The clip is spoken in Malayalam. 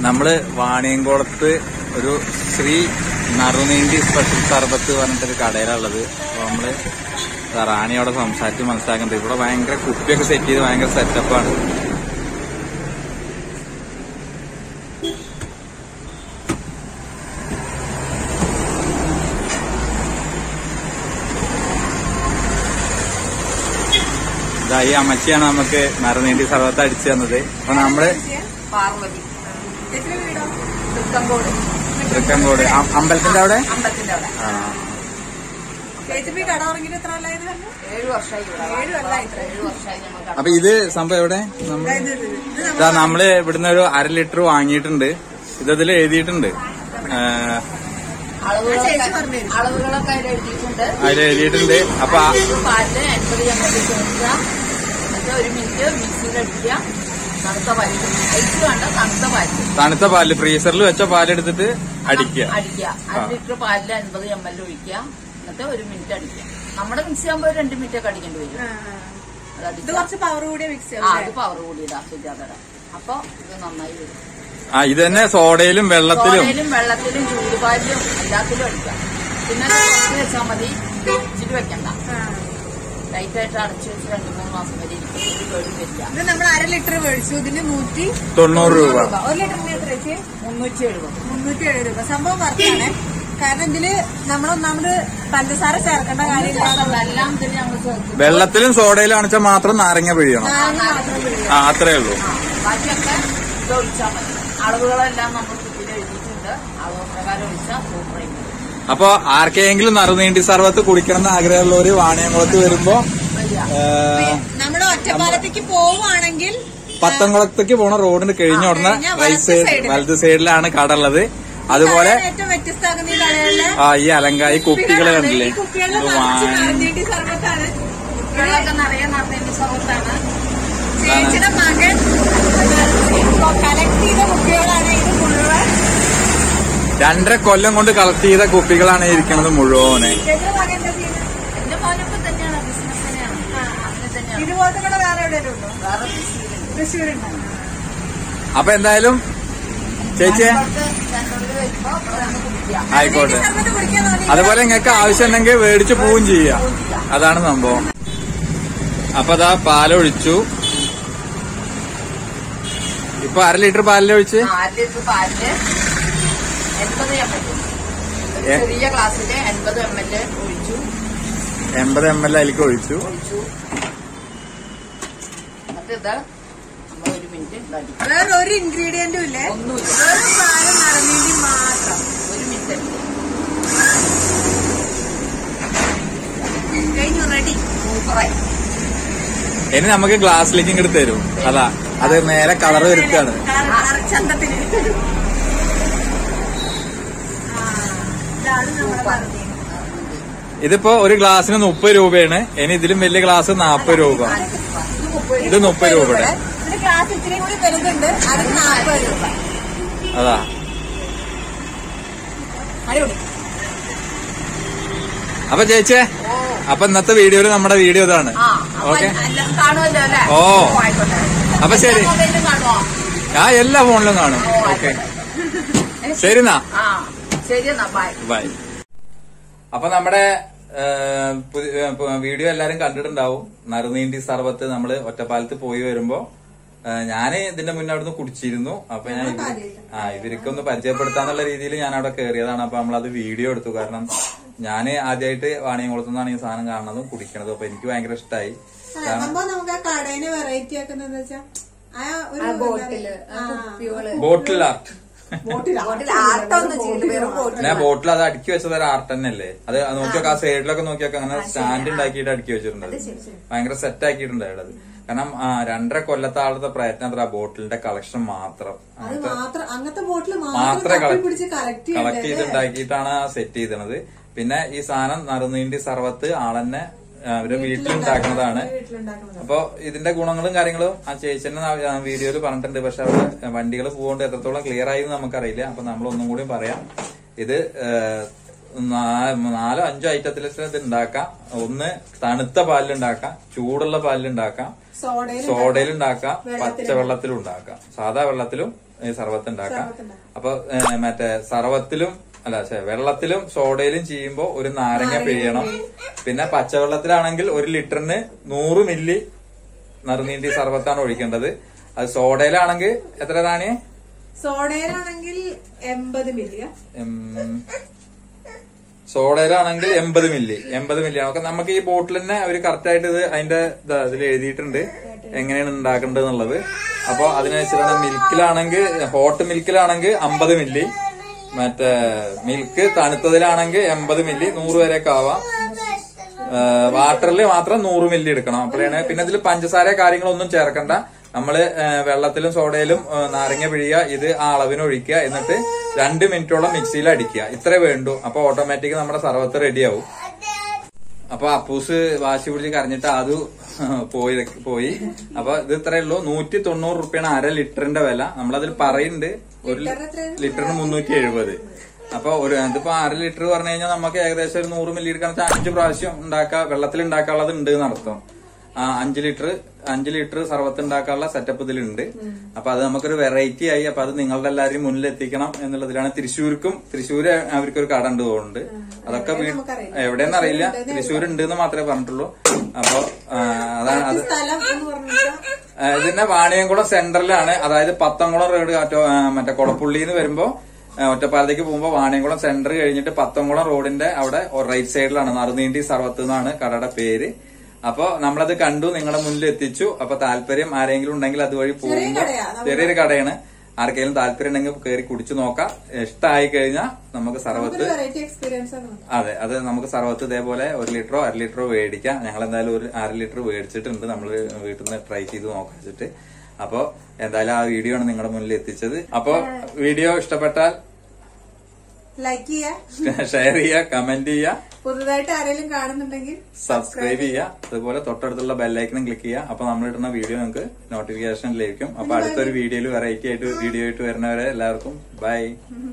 നമ്മള് വാണിയംകുളത്ത് ഒരു ശ്രീ നറുനീണ്ടി സ്പെഷ്യൽ സർബത്ത് പറഞ്ഞിട്ടൊരു കടയിലുള്ളത് അപ്പൊ നമ്മള് റാണിയോടെ സംസാരിച്ച് മനസ്സിലാക്കുന്നുണ്ട് ഇവിടെ ഭയങ്കര കുപ്പിയൊക്കെ സെറ്റ് ചെയ്ത് ഭയങ്കര സെറ്റപ്പാണ് ഇതാ ഈ അമ്മച്ചിയാണ് നമുക്ക് നറുനീണ്ടി സർബത്ത് അടിച്ചു തന്നത് അപ്പൊ നമ്മള് പാർവതി എത്ര വീടോ തൃക്കങ്കോട് തൃക്കങ്കോട് അ- അമ്പലത്തിന്റെ അവിടെ അമ്പലത്തിന്റെ അവിടെ ആ ചേച്ചി കട തുടങ്ങിയിട്ട് എത്ര കൊല്ലായത് പറഞ്ഞു ഏഴു വർഷമായി ഇവിടെ. ഏഴ് കൊല്ലായി ഇത്ര. ഏഴു വർഷമായി ഞങ്ങൾ കട അപ്പൊ ഇത് സംഭവം എവിടെ നമ്മള് ഇത് ഇത് ഇത്. ഇത് ഇതാ നമ്മള് ഇവിടുന്ന് ഒരു അര ലിറ്റർ വാങ്ങിയിട്ടുണ്ട് ഇത് ഇതിൽ എഴുതിയിട്ടുണ്ട് ആ, അളവുകളൊക്കെ ചേച്ചി പറഞ്ഞുതരും. അളവുകളൊക്കെ അതിൽ എഴുതിയിട്ടുണ്ട് അതിൽ എഴുതിയിട്ടുണ്ട് അപ്പൊ ആ- ഒരു പാലില് എൺപത് എം എൽ ചേർക്കുക എന്നിട്ട് ഒരു മിനിറ്റ് മിക്സിയിൽ അടിക്കുക തണുത്ത പാല് ഐസ് വേണ്ട തണുത്ത പാല് തണുത്ത പാല് ഫ്രീസറിൽ വെച്ച പാലെടുത്തിട്ട് അടിക്കുക അടിക്കുക അര ലിറ്റർ പാലിൽ അൻപത് എം എൽ ഒഴിക്കുക എന്നിട്ട് ഒരു മിനിറ്റ് അടിക്കുക നമ്മുടെ മിക്സി ആകുമ്പോൾ ഒരു രണ്ട് മിനിറ്റ് ഒക്കെ അടിക്കേണ്ടി വരും ആ, ആ. അത് ഇത് അടിക്കുക കുറച്ച് പവർ കൂടിയ മിക്സി ആ അത് പവർ കൂടിയതാ സുജാതയുടെ അപ്പൊ ഇത് നന്നായി വരും ആ ഇത് തന്നെ സോഡയിലും വെള്ളത്തിലും സോഡയിലും വെള്ളത്തിലും ചൂടുപാലിലും എല്ലാത്തിലും അടിക്കാം പിന്നെ അത് തുറന്ന് വെച്ചാൽ മതി ഇച്ചിരി വെക്കണ്ട ലൈറ്റായിട്ട് അടച്ചു വെച്ച് രണ്ട് മൂന്ന് മാസം വരെ ഇരിക്കും ഒരു കേടും വരില്ല ഇത് നമ്മൾ അര ലിറ്റർ മേടിച്ചു ഇതിന് നൂറ്റി തൊണ്ണൂറ് രൂപ ഒരു ലിറ്ററിന് എത്ര ചേച്ചി മുന്നൂറ്റി എഴുപത് മുന്നൂറ്റി ഏഴ് രൂപ സംഭവം വർക്കാണ് കാരണം ഇതില് നമ്മൾ ഒന്നാമത് പഞ്ചസാര ചേർക്കേണ്ട കാര്യമില്ല എല്ലാം ഇതിന് ഞങ്ങൾ ചേർക്കും വെള്ളത്തിലും സോഡയിലും അണിച്ചാൽ മാത്രം നാരങ്ങ പിഴിയണം നാരങ്ങ മാത്രം പിഴിയുക. ആ അത്രേ ഉള്ളൂ ആ ബാക്കിയൊക്കെ ഇത് ഒഴിച്ചാൽ മതി അളവുകളെല്ലാം നമ്മൾ കുപ്പിയിൽ എഴുതിയിട്ടുണ്ട് അളവ് പ്രകാരം ഒഴിച്ചാൽ സൂപ്പറായി വരും. അപ്പൊ ആർക്കെങ്കിലും നറുനീണ്ടി സർവത്ത് കുടിക്കണം എന്ന് ആഗ്രഹമുള്ളവര് വാണിയംകുളത്ത് വരുമ്പോ വരിക. ഏ, നമ്മുടെ ഒറ്റപ്പാലത്തേക്ക് പോവുകയാണെങ്കിൽ പത്തംകുളത്തേക്ക് പോണ റോഡിന് കഴിഞ്ഞ ഉടനെ കഴിഞ്ഞ റൈറ്റ് വലത്ത് സൈഡ് സൈഡില്. വലത് സൈഡിലാണ് കട ഉള്ളത് അതുപോലെ കടയിൽ ഏറ്റവും വ്യത്യസ്തമാക്കുന്ന ഈ കടകളിലെ ആ ഈ അലങ്കായി കുപ്പികൾ കുപ്പികളാണ്. കണ്ടില്ലേ ഈ കുപ്പികളിൽ ഇത് നിറച്ച് വാ- നിറഞ്ഞിട്ട് സർബത്താണ് കുപ്പികളൊക്കെ നിറയെ നടന്നതിന്റെ സർവത്താണ് ചേച്ചിയുടെ മകൻ കളക്ട് ചെയ്ത കുപ്പികളാണ് ഇത് മുഴുവൻ രണ്ടര കൊല്ലം കൊണ്ട് കളക്ട് ചെയ്ത കുപ്പികളാണ് ഇരിക്കുന്നത് മുഴുവനെ ചേച്ചിയുടെ മകൻ എന്താ ചെയ്യുന്നത് എന്റെ മോനൊക്കെ തന്നെയാണ് ബിസിനസ് തന്നെയാണ് അങ്ങനെ തന്നെയാണ് ഇതുപോലത്തെ കട വേറെ എവിടെയെങ്കിലും ഉണ്ടോ വേറെ തൃശ്ശൂരുണ്ട്. തൃശ്ശൂരുണ്ടോ അപ്പൊ എന്തായാലും ചേച്ചിയെ ഇവിടുത്തെ സെന്ററിൽ വരുമ്പോ ഇവിടെ നിന്ന് കുടിക്കാം. ആയിക്കോട്ടെ സർബത്ത് കുടിക്കാൻ തോന്നി അതുപോലെ നിങ്ങൾക്ക് ആവശ്യം ഉണ്ടെങ്കിൽ മേടിച്ച് പോവും ചെയ്യാം അതാണ് സംഭവം അപ്പൊ അതാ പാലൊഴിച്ചു ഇപ്പൊ അര ലിറ്റർ പാലിലൊഴിച്ച് ആ, അര ലിറ്റർ പാലില് എൺപത് എം എൽ എ- ചെറിയ ഗ്ലാസ്സില് എൺപത് എം എൽ ഒഴിച്ചു എൺപത് എം എൽ അതിലേക്ക് ഒഴിച്ചു ഒഴിച്ചു എന്നിട്ട് ഇത് നമ്മൾ ഒരു മിനിറ്റ് ഇതാക്കി വേറെ ഒരു ഇൻഗ്രീഡിയന്റും ഇല്ലേ ഒന്നുമില്ല വെറും പാലും നടന്നീന്റെയും മാത്രം ഒരു മിനിറ്റ് അടിക്കുക. കഴിഞ്ഞു റെഡി സൂപ്പറായി ഇനി നമുക്ക് ഗ്ലാസ്സിലേക്ക് ഇങ്ങോട്ട് തരും അതാ അത് നേരെ കളർ വരുത്താണ് ചന്തത്തിന് ആ, ഇതാണ് നമ്മുടെ പറഞ്ഞത് ഇതിപ്പോ ഒരു ഗ്ലാസ്സിന് മുപ്പത് രൂപയാണ് ഇനി ഇതിലും വലിയ ഗ്ലാസ് നാപ്പത് രൂപ ഇത് മുപ്പത് രൂപയുടെ ഇതിന് ക്ലാസ് ഇത്തിരി കൂടി വലുതുണ്ട് അത് നാൽപ്പത് രൂപ അതാ അടിപൊളി അപ്പൊ ചേച്ചിയെ അപ്പൊ ഇന്നത്തെ വീഡിയോയില് നമ്മുടെ വീഡിയോ ഇതാണ് ആ അപ്പൊ ഓക്കെ എല്ലാം കാണുമല്ലോ അല്ലേ ഓ. ആയിക്കോട്ടെ അപ്പൊ ശരി എല്ലാ മൊബൈലും കാണുമോ ആ എല്ലാ ഫോണിലും കാണും ഓ, ഓക്കെ ശരി എന്നാ ആ ശരി എന്നാ ബൈ ബൈ അപ്പൊ നമ്മുടെ ഏ, പുതി- ഏ, പ- വീഡിയോ എല്ലാരും കണ്ടിട്ടുണ്ടാവും നറുനീണ്ടി സർബത്ത് നമ്മള് ഒറ്റപ്പാലത്ത് പോയി വരുമ്പോ ഞാൻ ഇതിന്റെ മുന്നേ അവിടുന്ന് കുടിച്ചിരുന്നു അപ്പൊ ഞാൻ ഇവര് ആ ഇവർക്കൊന്ന് പരിചയപ്പെടുത്താന്നുള്ള രീതിയിൽ ഞാൻ അവിടെ കയറിയതാണ് അപ്പൊ നമ്മളത് വീഡിയോ എടുത്തു കാരണം ഞാൻ ആദ്യമായിട്ട് വാണിയംകുളത്തുനിന്നാണ് ഈ സാധനം കാണുന്നതും കുടിക്കണതും അപ്പൊ എനിക്ക് ഭയങ്കര ഇഷ്ടമായി സംഭവം നമുക്ക് ആ കടയിന് വെറൈറ്റി ആക്കുന്നത് വെച്ചാ ആ ഒരു ബോട്ടില് ആ, ബോട്ടിൽ ആർട്ട് ആട്ടൊന്നും ചെയ്തു വെറും ബോട്ടിൽ ഞാൻ ബോട്ടിൽ അത് അടുക്കി വെച്ചത് ഒരു ആർട്ട് തന്നെയല്ലേ അത് നോക്കിയൊക്കെ ആ സൈഡിലൊക്കെ നോക്കിയൊക്കെ അങ്ങനെ സ്റ്റാൻഡ് ഉണ്ടാക്കിയിട്ട് അടുക്കി വെച്ചിട്ടുണ്ട് അത്. ഭയങ്കര സെറ്റ് ആക്കിയിട്ടുണ്ട് അവിടെ അത് കാരണം ആ രണ്ടര കൊല്ലത്തെ ആളത്തെ പ്രയത്നം അത്ര ആ ബോട്ടിലിന്റെ കളക്ഷൻ മാത്രം അത് മാത്രം അങ്ങനത്തെ ബോട്ടിൽ മാത്രമേ മാത്രം തപ്പി പിടിച്ച് കളക്ട് കളക്ട് ചെയ്തുണ്ടാക്കിയിട്ടാണ് സെറ്റ് ചെയ്തത് പിന്നെ ഈ സാധനം നറുനീണ്ടി സർവത്ത് ആളെന്നെ ആ, അവരുടെ വീട്ടിലുണ്ടാക്കുന്നതാണ് വീട്ടിലുണ്ടാക്കുന്നത് അപ്പൊ ഇതിന്റെ ഗുണങ്ങളും കാര്യങ്ങളും ആ ചേച്ചന്റെ വീഡിയോയിൽ പറഞ്ഞിട്ടുണ്ട് പക്ഷെ അവിടെ വണ്ടികൾ പോകുകൊണ്ട് എത്രത്തോളം ക്ലിയർ ആയി എന്ന് നമുക്കറിയില്ല അപ്പൊ നമ്മൾ ഒന്നും കൂടി പറയാം ഇത് ഏഹ്, നാ- നാലോ അഞ്ചോ ഐറ്റത്തിലൊക്കെ ഇത് ഉണ്ടാക്കാം ഒന്ന് തണുത്ത പാലിലുണ്ടാക്കാം ചൂടുള്ള പാലിലുണ്ടാക്കാം സോഡയിൽ സോഡയിലുണ്ടാക്കാം പച്ചവെള്ളത്തിലും ഉണ്ടാക്കാം സാധാ വെള്ളത്തിലും ഈ സർവത്ത് ഉണ്ടാക്കാം അപ്പൊ ഏ, മറ്റേ സർവത്തിലും അല്ല ശ്ശെ, വെള്ളത്തിലും സോഡയിലും ചെയ്യുമ്പോ ഒരു നാരങ്ങ പിഴിയണം പിന്നെ പച്ചവെള്ളത്തിലാണെങ്കിൽ ഒരു ലിറ്ററിന് നൂറ് മില്ലി നറുനീണ്ടി സർവത്താണ് ഒഴിക്കേണ്ടത് അത് സോഡയിലാണെങ്കിൽ എത്ര റാണിയെ സോഡയിലാണെങ്കിൽ എൺപത് മില്ലിയ ഉം, സോഡയിലാണെങ്കിൽ എൺപത് മില്ലി എൺപത് മില്ലി ആണ് നമുക്ക് ഈ ബോട്ടിൽ തന്നെ അവര് കറക്റ്റ് ആയിട്ട് ഇത് അതിന്റെ ഇതാ ഇതിൽ എഴുതിയിട്ടുണ്ട് എങ്ങനെയാണ് ഉണ്ടാക്കേണ്ടത് എന്നുള്ളത് അപ്പൊ അതിനനുസരിച്ച് മിൽക്കിലാണെങ്കിൽ ഹോട്ട് മിൽക്കിലാണെങ്കിൽ അമ്പത് മില്ലി മറ്റേ മിൽക്ക് തണുത്തതിലാണെങ്കിൽ എൺപത് മില്ലി നൂറ് വരെയൊക്കെ ആവാം വാട്ടറിൽ മാത്രം നൂറ് മില്ലി എടുക്കണം അപ്പോഴാണ് പിന്നെ ഇതിൽ പഞ്ചസാര കാര്യങ്ങളൊന്നും ചേർക്കണ്ട നമ്മള് ഏ, വെള്ളത്തിലും സോഡയിലും ഏ, നാരങ്ങ പിഴിയുക ഇത് ആ അളവിന് ഒഴിക്കുക എന്നിട്ട് രണ്ട് മിനിറ്റോളം മിക്സിയിൽ അടിക്കുക ഇത്രേ വേണ്ടു അപ്പൊ ഓട്ടോമാറ്റിക് നമ്മുടെ സർവത്ത് റെഡിയാവും അപ്പൊ അപ്പൂസ് വാശി പിടിച്ച് കരഞ്ഞിട്ട് അത് പോയി പോയി അപ്പൊ ഇത് ഇത്രയേ ഉള്ളൂ നൂറ്റി തൊണ്ണൂറ് റുപ്യാണ് അര ലിറ്ററിന്റെ വില നമ്മളതിൽ പറയുന്നുണ്ട് ഒരു ലിറ്ററിന് മുന്നൂറ്റി എഴുപത് അപ്പൊ ഒരു ഇതിപ്പോ അര ലിറ്റർ പറഞ്ഞു കഴിഞ്ഞാൽ നമുക്ക് ഏകദേശം ഒരു നൂറ് മില്ലി എടുക്കാൻ വെച്ചാൽ അഞ്ച് പ്രാവശ്യം ഉണ്ടാക്കാം വെള്ളത്തിൽ ഉണ്ടാക്കാനുള്ളത് ഉണ്ട് എന്നർത്ഥം ആ അഞ്ച് ലിറ്റർ അഞ്ച് ലിറ്റർ സർവത്ത് ഉണ്ടാക്കാനുള്ള സെറ്റപ്പ് ഇതിലുണ്ട് അപ്പൊ അത് നമുക്കൊരു വെറൈറ്റി ആയി അപ്പൊ അത് നിങ്ങളുടെ എല്ലാവരും മുന്നിൽ എത്തിക്കണം എന്നുള്ളതിലാണ് തൃശ്ശൂർക്കും തൃശ്ശൂര് അവർക്കൊരു കട ഉണ്ട് തോന്നുന്നുണ്ട് അതൊക്കെ വീ- എവിടെയെന്ന് അറിയില്ല തൃശ്ശൂർ ഉണ്ട് എന്ന് മാത്രമേ പറഞ്ഞിട്ടുള്ളൂ അപ്പൊ ആ, അതാണ് അത് സ്ഥലം എന്ന് പറഞ്ഞാൽ ആ, ഇതിന്റെ വാണിയംകുളം സെന്ററിലാണ് അതായത് പത്തംകുളം റോഡ് കാറ്റോ ആ, മറ്റേ കൊളപ്പുള്ളിന്ന് വരുമ്പോ ആ, ഒറ്റപ്പാലത്തേക്ക് പോകുമ്പോ വാണിയംകുളം സെന്റർ കഴിഞ്ഞിട്ട് പത്തംകുളം റോഡിന്റെ അവിടെ റൈറ്റ് സൈഡിലാണ് നറുനീണ്ടി സർവത്ത് എന്നാണ് കടയുടെ പേര് അപ്പൊ നമ്മളത് കണ്ടു നിങ്ങളുടെ മുന്നിൽ എത്തിച്ചു അപ്പൊ താല്പര്യം ആരെങ്കിലും ഉണ്ടെങ്കിൽ അതുവഴി പോകുമ്പോ കടയാ, ചെറിയൊരു കടയാണ് ആർക്കെങ്കിലും താല്പര്യം ഉണ്ടെങ്കിൽ കയറി കുടിച്ചു നോക്കാം ഇഷ്ടമായി കഴിഞ്ഞാൽ നമുക്ക് സർവത്ത് വെറൈറ്റി എക്സ്പീരിയൻസ് ആണ് അതെ അത് നമുക്ക് സർവത്ത് ഇതേപോലെ ഒരു ലിറ്ററോ അര ലിറ്ററോ മേടിക്കാം ഞങ്ങൾ എന്തായാലും ഒരു അര ലിറ്റർ മേടിച്ചിട്ടുണ്ട് നമ്മൾ വീട്ടിൽ നിന്ന് ട്രൈ ചെയ്ത് നോക്കാൻ വെച്ചിട്ട് അപ്പോ എന്തായാലും ആ വീഡിയോ ആണ് നിങ്ങളുടെ മുന്നിൽ എത്തിച്ചത് അപ്പോ വീഡിയോ ഇഷ്ടപ്പെട്ടാൽ ലൈക്ക് ചെയ്യുക ഷെയർ ചെയ്യുക കമന്റ് ചെയ്യുക പുതുതായിട്ട് ആരെങ്കിലും കാണുന്നുണ്ടെങ്കിൽ സബ്സ്ക്രൈബ് ചെയ്യുക അതുപോലെ തൊട്ടടുത്തുള്ള ബെല്ലൈക്കനും ക്ലിക്ക് ചെയ്യുക അപ്പൊ നമ്മൾ ഇടുന്ന വീഡിയോ നിങ്ങൾക്ക് നോട്ടിഫിക്കേഷൻ ലഭിക്കും അപ്പൊ അടുത്തൊരു വീഡിയോയിൽ വെറൈറ്റി ആയിട്ട് വീഡിയോ ആയിട്ട് വരുന്നവരെ എല്ലാവർക്കും ബൈ